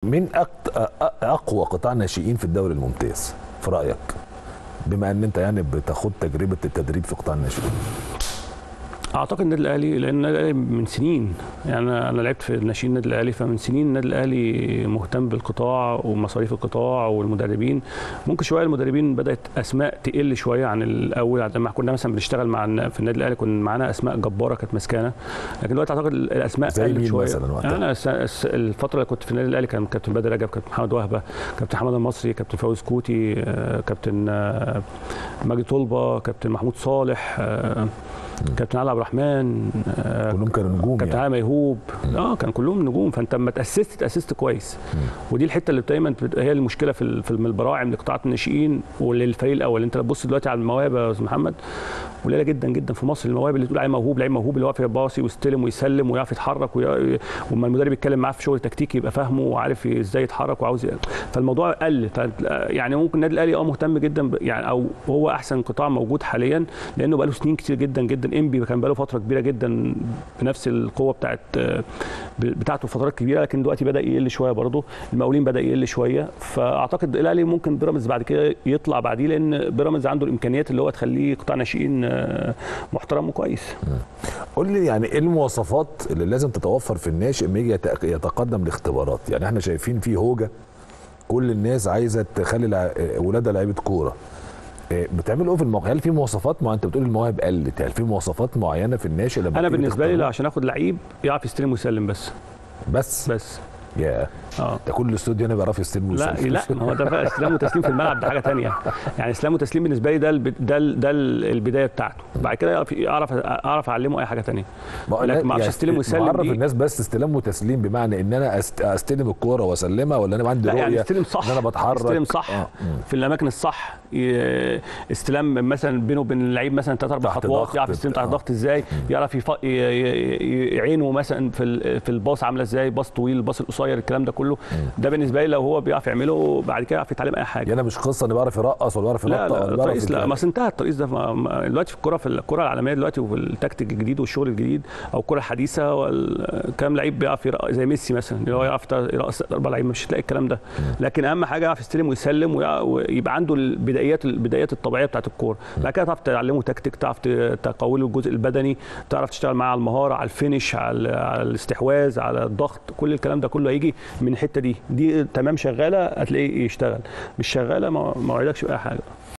مين أقت... أ- اقوى قطاع ناشئين في الدوري الممتاز في رايك بما ان انت يعني بتاخد تجربه التدريب في قطاع الناشئين اعتقد النادي الاهلي لان النادي الاهلي من سنين يعني انا أنا لعبت في ناشئين النادي الاهلي فمن سنين النادي الاهلي مهتم بالقطاع ومصاريف القطاع والمدربين ممكن شويه المدربين بدات اسماء تقل شويه عن الاول لما كنا مثلا بنشتغل مع الن- في النادي الاهلي كنا معانا اسماء جباره كانت مسكانه لكن دلوقتي اعتقد الاسماء زي قلت مين شويه مثلاً وقتها؟ انا س- س- الفتره اللي كنت في النادي الاهلي كان كابتن بدر رجب كابتن محمد وهبه كابتن حماد المصري كابتن فوز كوتي آه، كابتن آه، ماجد طلبه كابتن محمود صالح آه، كابتن علي عبد الرحمن آه، كلهم كانوا نجوم كابتن يعني علي ميهوب اه كان كلهم نجوم فانت لما تاسست تاسست كويس ودي الحته اللي دايما بتبقى هي المشكله في ال- في البراعم لقطاعات الناشئين وللفريق الاول انت بتبص دلوقتي على المواهب يا استاذ محمد قليله جدا جدا في مصر المواهب اللي تقول عليه موهوب لعيب موهوب اللي هو يعرف يباصي ويستلم ويسلم ويعرف يتحرك وي- وما المدرب يتكلم معاه في شغل تكتيكي يبقى فاهمه وعارف ازاي يتحرك وعاوز ي- فالموضوع قل ف- يعني ممكن النادي الاهلي اه مهتم جدا ب- يعني او هو احسن قطاع موجود حاليا لانه بقى له سنين كتير جدا جدا انبي كان بقى له فتره كبيره جدا بنفس القوه بتاعت بتاعته فترات كبيره لكن دلوقتي بدا يقل شويه برضه المقاولين بدا يقل شويه فاعتقد الاهلي ممكن بيراميدز بعد كده يطلع بعديه لان بيراميدز عنده الامكانيات اللي هو تخليه قطاع ناشئين آه، محترم وكويس قول لي يعني ايه المواصفات اللي لازم تتوفر في الناشئ لما يجي يتق- يتقدم لاختبارات يعني احنا شايفين في هوجه كل الناس عايزه تخلي لع- ولادها لعيبه كوره إيه، بتعملوا ايه في الموقع هل في مواصفات ما انت بتقول المواهب قلت هل في مواصفات معينه في الناشئ لما انا بتيجي بالنسبه لي تختاره؟ لا عشان اخد لعيب يعرف يستلم ويسلم بس بس بس يا اه ده كل الاستوديو هنا بيعرف يستلم لا ويسلم. لا ما هو ده بقى استلام وتسليم في الملعب ده حاجه تانية يعني استلام وتسليم بالنسبه لي ده الب- ده ال- ده ال- البدايه بتاعته بعد كده يعرف اعرف اعرف اعلمه اي حاجه تانية ما هو لكن لا- ما اعرفش يعني استلم ويسلم معرف دي. الناس بس استلام وتسليم بمعنى ان انا أست... استلم الكوره واسلمها ولا انا عندي لا رؤيه يعني استلم صح ان انا بتحرك استلم صح آه. مم. في الاماكن الصح ي- استلام مثلا بينه وبين اللعيب مثلا ثلاث اربع تحت خطوات ضغط يعرف يستلم تحت آه. ضغط ازاي يعرف يف... ي- ي- ي- عينه مثلا في ال- في الباص عامله ازاي باص طويل باص القصير الكلام ده كله ده بالنسبه لي لو هو بيعرف يعمله بعد كده يعرف يتعلم اي حاجه يعني انا مش قصه اني بعرف يرقص ولا بعرف لا ينطق لا ولا بعرف الترقيص لا يتكلم. ما أصل انتهى الترقيص ده ما- ما- دلوقتي في الكره في الكره العالميه دلوقتي وفي التكتيك الجديد والشغل الجديد او الكره الحديثه وال- كام لعيب بيعرف يرقص زي ميسي مثلا اللي هو يعرف يرقص اربع لعيبه مش هتلاقي الكلام ده لكن اهم حاجه يعرف يستلم ويسلم ويع- ويبقى عنده البدايات البدايات الطبيعيه بتاعت الكوره بعد كده تعرف تعلمه تكتيك تعرف ت- تقوي له الجزء البدني تعرف تشتغل معاه على المهاره على الفينش على على الاستحواذ على الضغط كل الكلام ده كله هيجي من الحته دي دي تمام شغاله هتلاقيه يشتغل مش شغاله ما ما وعدكش باي حاجه